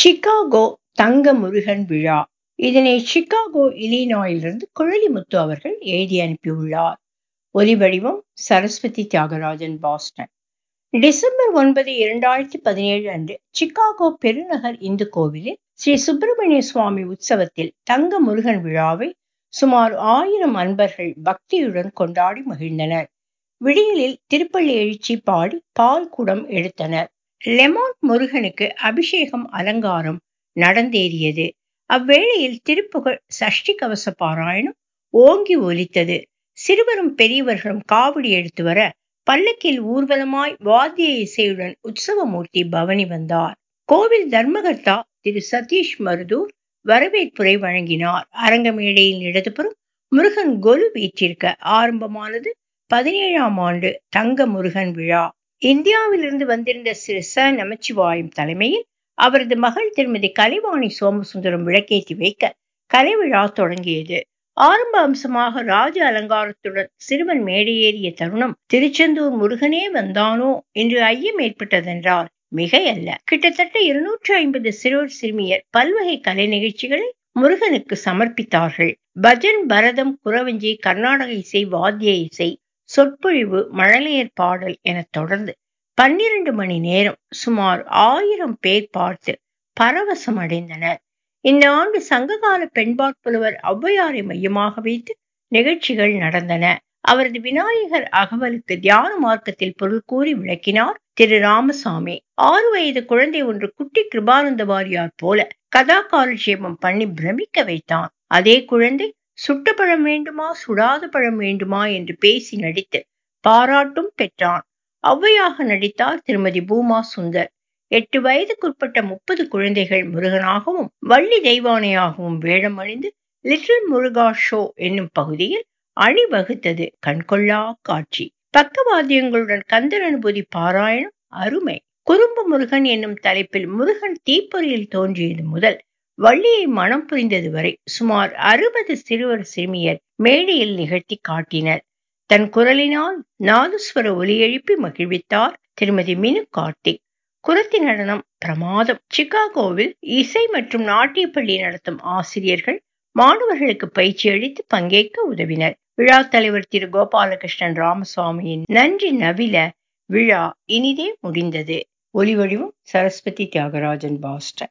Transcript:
Chicago தங்க முருகன் விழா இதனை சிகாகோ இலினாயிலிருந்து குழலிமுத்து அவர்கள் எழுதி அனுப்பியுள்ளார் ஒலிவடிவம் சரஸ்வதி தியாகராஜன் பாஸ்டன் டிசம்பர் ஒன்பது இரண்டாயிரத்தி பதினேழு அன்று சிகாகோ பெருநகர் இந்து கோவிலில் ஸ்ரீ சுப்பிரமணிய சுவாமி உற்சவத்தில் தங்க முருகன் விழாவை சுமார் ஆயிரம் அன்பர்கள் பக்தியுடன் கொண்டாடி மகிழ்ந்தனர் விடியலில் திருப்பள்ளி எழுச்சி பாடி பால் குடம் எடுத்தனர் லெமாண்ட் முருகனுக்கு அபிஷேகம் அலங்காரம் நடந்தேறியது அவ்வேளையில் திருப்புகழ் சஷ்டி கவச பாராயணம் ஓங்கி ஒலித்தது சிறுவரும் பெரியவர்களும் காவடி எடுத்து வர பல்லக்கில் ஊர்வலமாய் வாத்திய இசையுடன் உற்சவமூர்த்தி பவனி வந்தார் கோவில் தர்மகர்த்தா திரு சதீஷ் மருதூர் வரவேற்புரை வழங்கினார் அரங்க மேடையில் இடதுபுறம் முருகன் கொலு வீற்றிருக்க ஆரம்பமானது பதினேழாம் ஆண்டு தங்க முருகன் விழா இந்தியாவிலிருந்து வந்திருந்த திரு ச நமச்சிவாயம் தலைமையில் அவரது மகள் திருமதி கலைவாணி சோமசுந்தரம் விளக்கேற்றி வைக்க கலை விழா தொடங்கியது ஆரம்ப அம்சமாக ராஜ அலங்காரத்துடன் சிறுவன் மேடையேறிய தருணம் திருச்செந்தூர் முருகனே வந்தானோ என்று ஐயம் ஏற்பட்டதென்றால் மிகையல்ல கிட்டத்தட்ட இருநூற்று ஐம்பது சிறுவர் சிறுமியர் பல்வகை கலை நிகழ்ச்சிகளை முருகனுக்கு சமர்ப்பித்தார்கள் பஜன் பரதம் குறவஞ்சி கர்நாடக இசை வாத்திய இசை சொற்பொழிவு மழலையர் பாடல் என தொடர்ந்து பன்னிரண்டு மணி நேரம் சுமார் ஆயிரம் பேர் பார்த்து பரவசம் அடைந்தனர் இந்த ஆண்டு சங்ககால பெண்பாட்புலவர் ஔவையாரை மையமாக வைத்து நிகழ்ச்சிகள் நடந்தன அவரது விநாயகர் அகவலுக்கு தியான மார்க்கத்தில் பொருள் கூறி விளக்கினார் திரு ராமசாமி ஆறு வயது குழந்தை ஒன்று குட்டி கிருபானந்த வாரியார் போல கதா காலட்சேபம் பண்ணி பிரமிக்க வைத்தான் அதே குழந்தை சுட்ட பழம் வேண்டுமா சுடாத பழம் வேண்டுமா என்று பேசி நடித்து பாராட்டும் பெற்றான் ஔவையாக நடித்தார் திருமதி பூமா சுந்தர் எட்டு வயதுக்குட்பட்ட முப்பது குழந்தைகள் முருகனாகவும் வள்ளி தெய்வானையாகவும் வேடம் அணிந்து லிட்டில் முருகா ஷோ என்னும் பகுதியில் அணிவகுத்தது கண்கொள்ளா காட்சி பக்கவாத்தியங்களுடன் கந்தர் அனுபூதி பாராயணம் அருமை குறும்பு முருகன் என்னும் தலைப்பில் முருகன் தீப்பொறியில் தோன்றியது முதல் வள்ளியை மனம் புரிந்தது வரை சுமார் அறுபது சிறுவர் சிறுமியர் மேடையில் நிகழ்த்தி காட்டினர் தன் குரலினால் நாதஸ்வர ஒலி எழுப்பி மகிழ்வித்தார் திருமதி மினு கார்த்திக் குரத்தி நடனம் பிரமாதம் சிகாகோவில் இசை மற்றும் நாட்டிய பள்ளி நடத்தும் ஆசிரியர்கள் மாணவர்களுக்கு பயிற்சி அளித்து பங்கேற்க உதவினர் விழா தலைவர் திரு கோபாலகிருஷ்ணன் ராமசுவாமியின் நன்றி நவில விழா இனிதே முடிந்தது ஒலிவடிவம் சரஸ்வதி தியாகராஜன் பாஸ்டன்